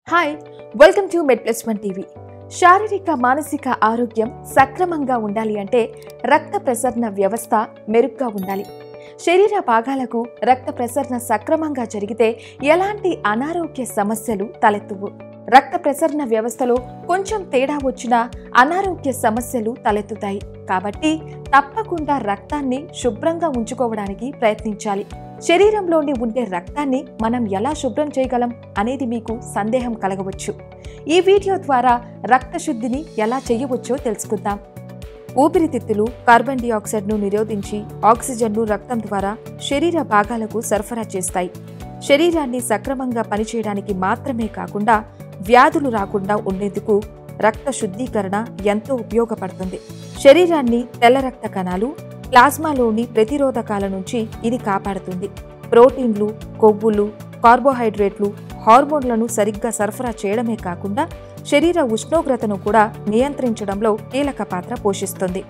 hi welcome to Med plus one TV శారీరక మానసిక ఆరోగ్యం సక్రమంగా ఉండాలి అంటే రక్త ప్రసరణ వ్యవస్థ మెరుగ్గా ఉండాలి శరీర భాగాలకు రక్త ప్రసరణ సక్రమంగా జరిగితే ఎలాంటి అనారోగ్య సమస్యలు తలెత్తువు రక్త ప్రసరణ వ్యవస్థలో కొంచెం తేడా వచ్చినా అనారోగ్య సమస్యలు తలెత్తుతాయి కాబట్టి తప్పకుండా రక్తాన్ని శుభ్రంగా ఉంచుకోవడానికి ప్రయత్నించాలి శరీరంలోని ఉండే రక్తాన్ని మనం ఎలా శుభ్రం చేయగలం అనేది మీకు సందేహం కలగవచ్చు ఈ వీడియో ద్వారా రక్త శుద్ధిని ఎలా చేయవచ్చో తెలుసుకుందాం ఊపిరితిత్తులు కార్బన్ డైఆక్సైడ్ను నిరోధించి ఆక్సిజన్ను రక్తం ద్వారా శరీర భాగాలకు సరఫరా చేస్తాయి శరీరాన్ని సక్రమంగా పనిచేయడానికి మాత్రమే కాకుండా వ్యాధులు రాకుండా ఉండేందుకు రక్త శుద్ధీకరణ ఎంతో ఉపయోగపడుతుంది శరీరాన్ని తెల్ల రక్త కణాలు ప్లాస్మాలోని ప్రతిరోధకాల నుంచి ఇది కాపాడుతుంది ప్రోటీన్లు కొవ్వులు కార్బోహైడ్రేట్లు హార్మోన్లను సరిగ్గా సరఫరా చేయడమే కాకుండా శరీర ఉష్ణోగ్రతను కూడా నియంత్రించడంలో కీలక పాత్ర పోషిస్తుంది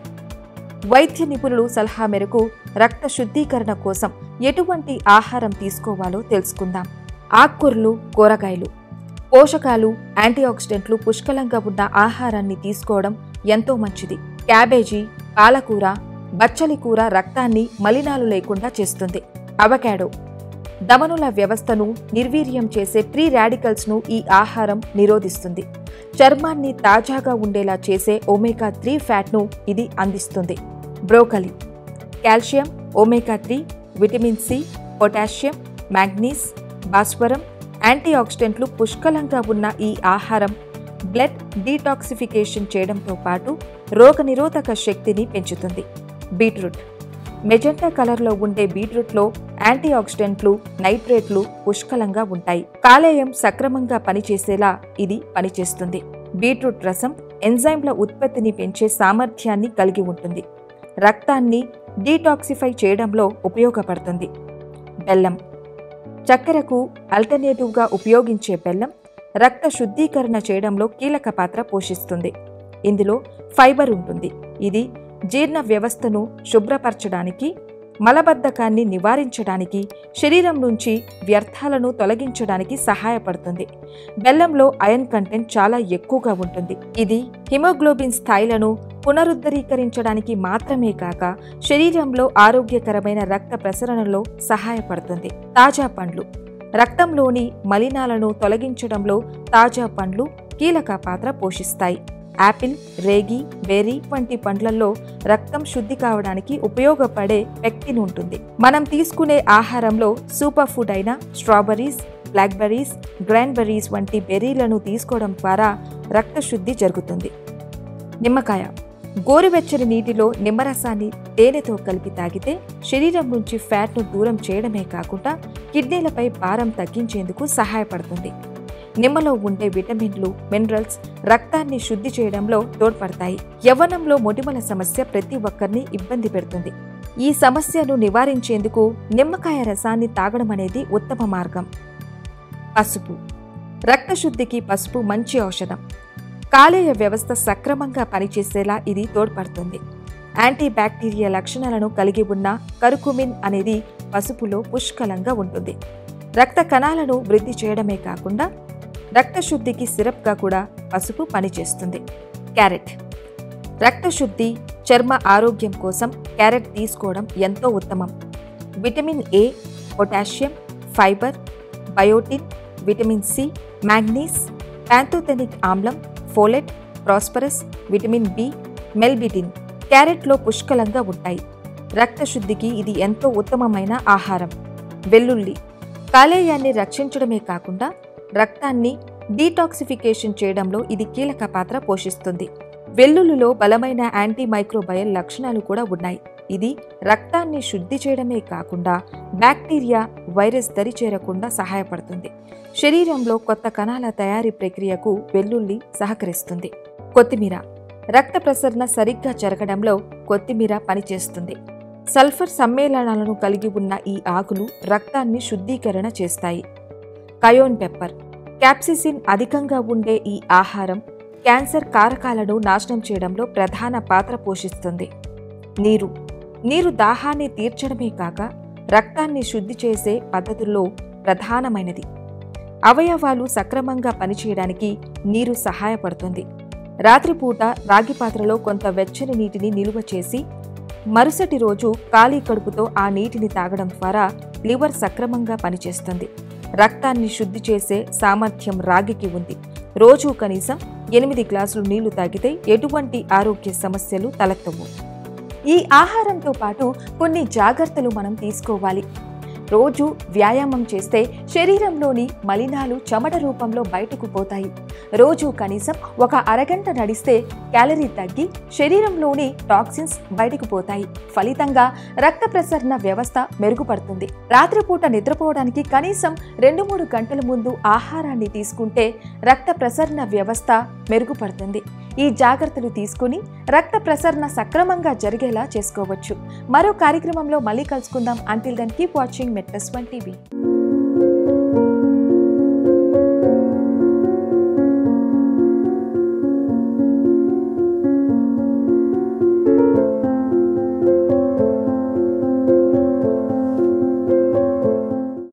వైద్య నిపుణులు సలహా మేరకు రక్త శుద్ధీకరణ కోసం ఎటువంటి ఆహారం తీసుకోవాలో తెలుసుకుందాం ఆకుకూరలు కూరగాయలు పోషకాలు యాంటీఆక్సిడెంట్లు పుష్కలంగా ఉన్న ఆహారాన్ని తీసుకోవడం ఎంతో మంచిది క్యాబేజీ పాలకూర బచ్చలి కూర రక్తాన్ని మలినాలు లేకుండా చేస్తుంది అవకాడో దమనుల వ్యవస్థను నిర్వీర్యం చేసే ప్రీ రాడికల్స్ను ఈ ఆహారం నిరోధిస్తుంది చర్మాన్ని తాజాగా ఉండేలా చేసే ఒమేగా త్రీ ఫ్యాట్ను ఇది అందిస్తుంది broccoli calcium omega three vitamin C potassium manganese భాస్వరం యాంటీఆక్సిడెంట్లు పుష్కలంగా ఉన్న ఈ ఆహారం బ్లడ్ డీటాక్సిఫికేషన్ చేయడంతో పాటు రోగనిరోధక శక్తిని పెంచుతుంది బీట్రూట్ మెజెంటా కలర్లో ఉండే బీట్రూట్లో యాంటీఆక్సిడెంట్లు నైట్రేట్లు పుష్కలంగా ఉంటాయి కాలేయం సక్రమంగా పనిచేసేలా ఇది పనిచేస్తుంది బీట్రూట్ రసం ఎంజైమ్ల ఉత్పత్తిని పెంచే సామర్థ్యాన్ని కలిగి ఉంటుంది రక్తాన్ని డీటాక్సిఫై చేయడంలో ఉపయోగపడుతుంది బెల్లం చక్కెరకు అల్టర్నేటివ్గా ఉపయోగించే బెల్లం రక్త శుద్ధీకరణ చేయడంలో కీలక పాత్ర పోషిస్తుంది ఇందులో ఫైబర్ ఉంటుంది ఇది జీర్ణ వ్యవస్థను శుభ్రపరచడానికి మలబద్ధకాన్ని నివారించడానికి శరీరం నుంచి వ్యర్థాలను తొలగించడానికి సహాయపడుతుంది బెల్లంలో ఐరన్ కంటెంట్ చాలా ఎక్కువగా ఉంటుంది ఇది హిమోగ్లోబిన్ స్థాయిలను పునరుద్ధరీకరించడానికి మాత్రమే కాక శరీరంలో ఆరోగ్యకరమైన రక్త ప్రసరణలో సహాయపడుతుంది తాజా పండ్లు రక్తంలోని మలినాలను తొలగించడంలో తాజా పండ్లు కీలక పాత్ర పోషిస్తాయి యాపిల్ రేగి బెర్రీ వంటి పండ్లలో రక్తం శుద్ధి కావడానికి ఉపయోగపడే పెక్టిన్ ఉంటుంది మనం తీసుకునే ఆహారంలో సూపర్ ఫుడ్ అయిన స్ట్రాబెర్రీస్ బ్లాక్బెర్రీస్ గ్రాన్బెర్రీస్ వంటి బెర్రీలను తీసుకోవడం ద్వారా రక్త శుద్ధి జరుగుతుంది నిమ్మకాయ గోరువెచ్చని నీటిలో నిమ్మరసాన్ని తేనెతో కలిపి తాగితే శరీరం నుంచి ఫ్యాట్ను దూరం చేయడమే కాకుండా కిడ్నీలపై భారం తగ్గించేందుకు సహాయపడుతుంది నిమ్మలో ఉండే విటమిన్లు మినరల్స్ రక్తాన్ని శుద్ధి చేయడంలో తోడ్పడతాయి యవ్వనంలో మొటిమల సమస్య ప్రతి ఒక్కరిని ఇబ్బంది పెడుతుంది ఈ సమస్యను నివారించేందుకు నిమ్మకాయ రసాన్ని తాగడం అనేది ఉత్తమ మార్గం పసుపు రక్తశుద్ధికి పసుపు మంచి ఔషధం కాలేయ వ్యవస్థ సక్రమంగా పనిచేసేలా ఇది తోడ్పడుతుంది యాంటీ బ్యాక్టీరియా లక్షణాలను కలిగి ఉన్న కరుకుమిన్ అనేది పసుపులో పుష్కలంగా ఉంటుంది రక్త కణాలను వృద్ధి చేయడమే కాకుండా రక్తశుద్ధికి సిరప్గా కూడా పసుపు పనిచేస్తుంది క్యారెట్ రక్తశుద్ధి చర్మ ఆరోగ్యం కోసం క్యారెట్ తీసుకోవడం ఎంతో ఉత్తమం vitamin A potassium fibre biotin vitamin C manganese pantothenic ఆమ్లం ఫోలెట్ ప్రాస్పరస్ విటమిన్ బి మెల్బిటిన్ క్యారెట్లో పుష్కలంగా ఉంటాయి రక్తశుద్ధికి ఇది ఎంతో ఉత్తమమైన ఆహారం వెల్లుల్లి కాలేయాన్ని రక్షించడమే కాకుండా రక్తాన్ని డీటాక్సిఫికేషన్ చేయడంలో ఇది కీలక పాత్ర పోషిస్తుంది వెల్లుల్లిలో బలమైన యాంటీ మైక్రోబయల్ లక్షణాలు కూడా ఉన్నాయి ఇది రక్తాన్ని శుద్ధి చేయడమే కాకుండా బ్యాక్టీరియా వైరస్ దరి చేరకుండా సహాయపడుతుంది శరీరంలో కొత్త కణాల తయారీ ప్రక్రియకు వెల్లుల్లి సహకరిస్తుంది కొత్తిమీర రక్త ప్రసరణ సరిగ్గా జరగడంలో కొత్తిమీర పనిచేస్తుంది సల్ఫర్ సమ్మేళనాలను కలిగి ఉన్న ఈ ఆకులు రక్తాన్ని శుద్ధీకరణ చేస్తాయి కయోన్ పెప్పర్ క్యాప్సిసిన్ అధికంగా ఉండే ఈ ఆహారం క్యాన్సర్ కారకాలను నాశనం చేయడంలో ప్రధాన పాత్ర పోషిస్తుంది నీరు నీరు దాహాన్ని తీర్చడమే కాక రక్తాన్ని శుద్ధి చేసే పద్ధతుల్లో ప్రధానమైనది అవయవాలు సక్రమంగా పనిచేయడానికి నీరు సహాయపడుతుంది రాత్రిపూట రాగి పాత్రలో కొంత వెచ్చని నీటిని నిలువ చేసి మరుసటి రోజు ఖాళీ కడుపుతో ఆ నీటిని తాగడం ద్వారా లివర్ సక్రమంగా పనిచేస్తుంది రక్తాన్ని శుద్ధి చేసే సామర్థ్యం రాగికి ఉంది రోజు కనీసం ఎనిమిది గ్లాసులు నీళ్లు తాగితే ఎటువంటి ఆరోగ్య సమస్యలు తలెత్తవు ఈ ఆహారంతో పాటు కొన్ని జాగ్రత్తలు మనం తీసుకోవాలి రోజు వ్యాయామం చేస్తే శరీరంలోని మలినాలు చెమట రూపంలో బయటకు పోతాయి రోజు కనీసం ఒక అరగంట నడిస్తే క్యాలరీ తగ్గి శరీరంలోని టాక్సిన్స్ బయటకు పోతాయి ఫలితంగా రక్త ప్రసరణ వ్యవస్థ మెరుగుపడుతుంది రాత్రిపూట నిద్రపోవడానికి కనీసం రెండు మూడు గంటల ముందు ఆహారాన్ని తీసుకుంటే రక్త ప్రసరణ వ్యవస్థ మెరుగుపడుతుంది ఈ జాగ్రత్తలు తీసుకుని రక్త ప్రసరణ సక్రమంగా జరిగేలా చేసుకోవచ్చు మరో కార్యక్రమంలో మళ్ళీ కలుసుకుందాం until then keep watching Med plus one TV